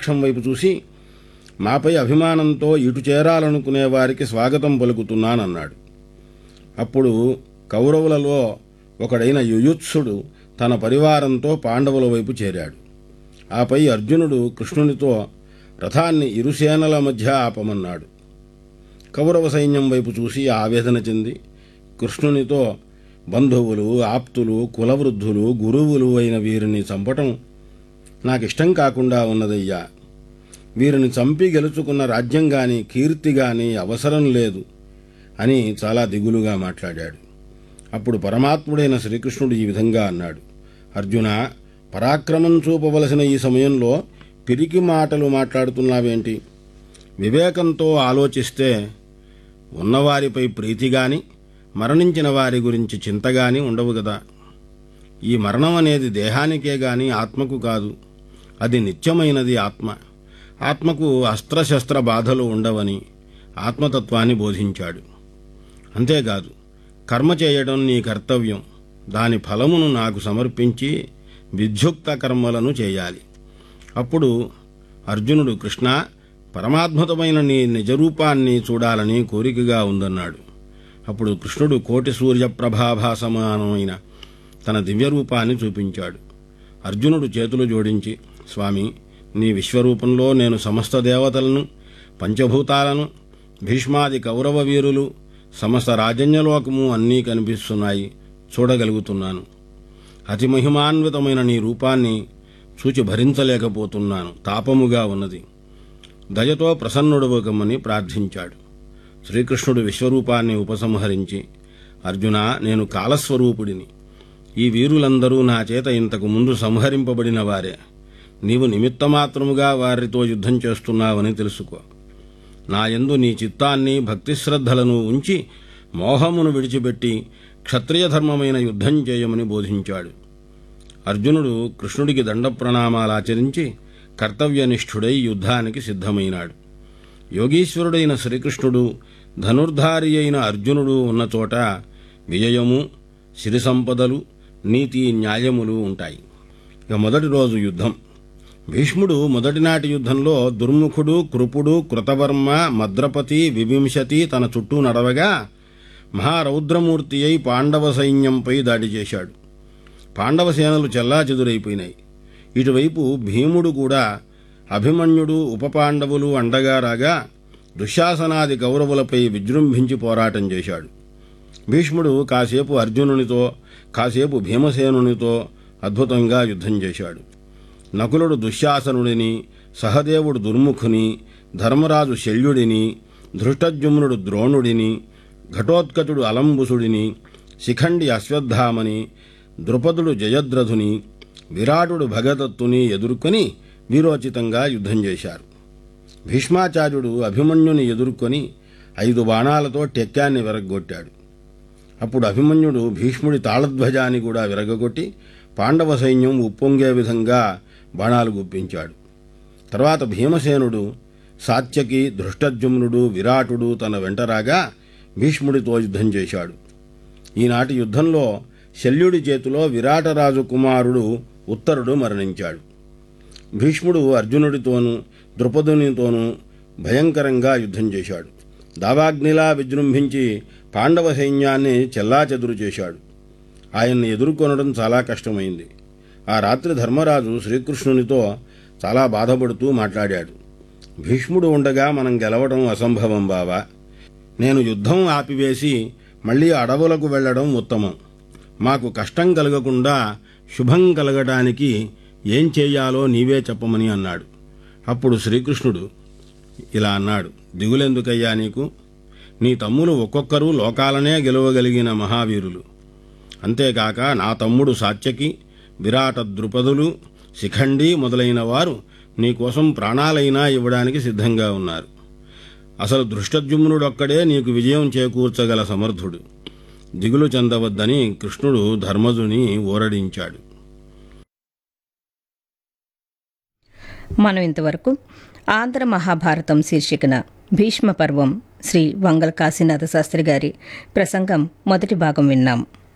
వృక్షం వైపు చూసి మాపై అభిమానంతో ఇటు చేరాలనుకునే వారికి స్వాగతం పలుకుతున్నానన్నాడు అప్పుడు కౌరవులలో ఒకడైన యుయుత్సుడు తన పరివారంతో పాండవుల వైపు చేరాడు ఆపై అర్జునుడు కృష్ణునితో రథాన్ని ఇరుసేనల మధ్య ఆపమన్నాడు కౌరవ సైన్యం వైపు చూసి ఆవేదన చెంది కృష్ణునితో బంధువులు ఆప్తులు కులవృద్ధులు గురువులు అయిన వీరిని చంపటం నాకిష్టం కాకుండా ఉన్నదయ్యా వీరిని చంపి గెలుచుకున్న రాజ్యం గాని కీర్తి గాని అవసరం లేదు అని చాలా దిగులుగా మాట్లాడాడు అప్పుడు పరమాత్ముడైన శ్రీకృష్ణుడు ఈ విధంగా అన్నాడు అర్జున పరాక్రమం చూపవలసిన ఈ సమయంలో పిరికి మాటలు మాట్లాడుతున్నావేంటి వివేకంతో ఆలోచిస్తే ఉన్నవారిపై ప్రీతి గాని మరణించిన వారి గురించి చింత గాని ఉండవు కదా ఈ మరణం అనేది దేహానికే గాని ఆత్మకు కాదు అది నిత్యమైనది ఆత్మ ఆత్మకు అస్త్రశస్త్ర బాధలు ఉండవని ఆత్మతత్వాన్ని బోధించాడు అంతేకాదు కర్మ చేయడం నీ కర్తవ్యం దాని ఫలమును నాకు సమర్పించి విధ్యుక్త కర్మలను చేయాలి అప్పుడు అర్జునుడు కృష్ణ పరమాద్భుతమైన నీ నిజరూపాన్ని చూడాలని కోరికగా ఉందన్నాడు అప్పుడు కృష్ణుడు కోటి సూర్య ప్రభాభాసమానమైన తన దివ్యరూపాన్ని చూపించాడు అర్జునుడు చేతులు జోడించి స్వామి నీ విశ్వరూపంలో నేను సమస్త దేవతలను పంచభూతాలను భీష్మాది కౌరవ వీరులు సమస్త రాజన్యలోకము అన్నీ కనిపిస్తున్నాయి చూడగలుగుతున్నాను అతి మహిమాన్వితమైన నీ రూపాన్ని చూచి భరించలేకపోతున్నాను తాపముగా ఉన్నది దయతో ప్రసన్నుడవకమని ప్రార్థించాడు శ్రీకృష్ణుడు విశ్వరూపాన్ని ఉపసంహరించి అర్జున నేను కాలస్వరూపుడిని ఈ వీరులందరూ నా చేత ఇంతకు ముందు సంహరింపబడిన వారే నీవు నిమిత్తమాత్రముగా వారితో యుద్ధం చేస్తున్నావని తెలుసుకో నా యందు నీ చిత్తాన్ని భక్తి శ్రద్ధలను ఉంచి మోహమును విడిచిపెట్టి క్షత్రియ ధర్మమైన యుద్ధం చేయమని బోధించాడు అర్జునుడు కృష్ణుడికి దండ ప్రణామాలాచరించి కర్తవ్యనిష్ఠుడై యుద్ధానికి సిద్ధమైనాడు యోగీశ్వరుడైన శ్రీకృష్ణుడు ధనుర్ధారి అయిన అర్జునుడు ఉన్న చోట విజయము సిరి సంపదలు నీతి న్యాయములు ఉంటాయి ఇక మొదటి రోజు యుద్ధం భీష్ముడు మొదటినాటి యుద్ధంలో దుర్ముఖుడు కృపుడు కృతవర్మ మద్రపతి వివింశతి తన చుట్టూ నడవగా మహారౌద్రమూర్తి అయి పాండవ సైన్యంపై దాడి చేశాడు పాండవ సేనలు చెల్లాచెదురైపోయినాయి ఇటువైపు భీముడు కూడా అభిమన్యుడు ఉపపాండవులు అండగా రాగా దుశ్శాసనాది కౌరవులపై విజృంభించి పోరాటం చేశాడు భీష్ముడు కాసేపు అర్జునునితో కాసేపు భీమసేనునితో అద్భుతంగా యుద్ధం చేశాడు నకులుడు దుశ్శాసనుడిని సహదేవుడు దుర్ముఖుని ధర్మరాజు శల్యుడిని ధృష్టజుమ్నుడు ద్రోణుడిని ఘటోత్కచుడు అలంబుసుడిని శిఖండి అశ్వత్థామని ద్రుపదుడు జయద్రథుని విరాటుడు భగదత్తుని ఎదుర్కొని వీరోచితంగా యుద్ధం చేశారు భీష్మాచార్యుడు అభిమన్యుని ఎదుర్కొని ఐదు బాణాలతో టెక్కాన్ని విరగొట్టాడు అప్పుడు అభిమన్యుడు భీష్ముడి తాళధ్వజాన్ని కూడా విరగగొట్టి పాండవ సైన్యం ఉప్పొంగే విధంగా బాణాలు గుప్పించాడు తర్వాత భీమసేనుడు సాత్యకి ధృష్టజుమ్నుడు విరాటుడు తన వెంటరాగా భీష్ముడితో యుద్ధం చేశాడు ఈనాటి యుద్ధంలో శల్యుడి చేతిలో విరాటరాజు కుమారుడు ఉత్తరుడు మరణించాడు భీష్ముడు అర్జునుడితోనూ ద్రుపదునితోనూ భయంకరంగా యుద్ధం చేశాడు దావాగ్నిలా విజృంభించి పాండవ సైన్యాన్ని చెల్లాచెదురు చేశాడు ఆయన్ని ఎదుర్కొనడం చాలా కష్టమైంది ఆ రాత్రి ధర్మరాజు శ్రీకృష్ణునితో చాలా బాధపడుతూ మాట్లాడాడు భీష్ముడు ఉండగా మనం గెలవడం అసంభవం బావా నేను యుద్ధం ఆపివేసి మళ్ళీ అడవులకు వెళ్ళడం ఉత్తమం మాకు కష్టం కలగకుండా శుభం కలగడానికి ఏం చేయాలో నీవే చెప్పమని అన్నాడు అప్పుడు శ్రీకృష్ణుడు ఇలా అన్నాడు దిగులెందుకయ్యా నీకు నీ తమ్ములు ఒక్కొక్కరు లోకాలనే గెలవగలిగిన మహావీరులు అంతేకాక నా తమ్ముడు సాత్యకి విరాట ద్రుపదులు శిఖండి మొదలైన వారు నీకోసం ప్రాణాలైనా ఇవ్వడానికి సిద్ధంగా ఉన్నారు అసలు దృష్టజుమ్నుడొక్కడే నీకు విజయం చేకూర్చగల సమర్థుడు దిగులు చెందవద్దని కృష్ణుడు ధర్మజుని ఊరడించాడు మనం ఇంతవరకు ఆంధ్ర మహాభారతం శీర్షికన భీష్మ పర్వం శ్రీ వంగల కాశీనాథ శాస్త్రి గారి ప్రసంగం మొదటి భాగం విన్నాం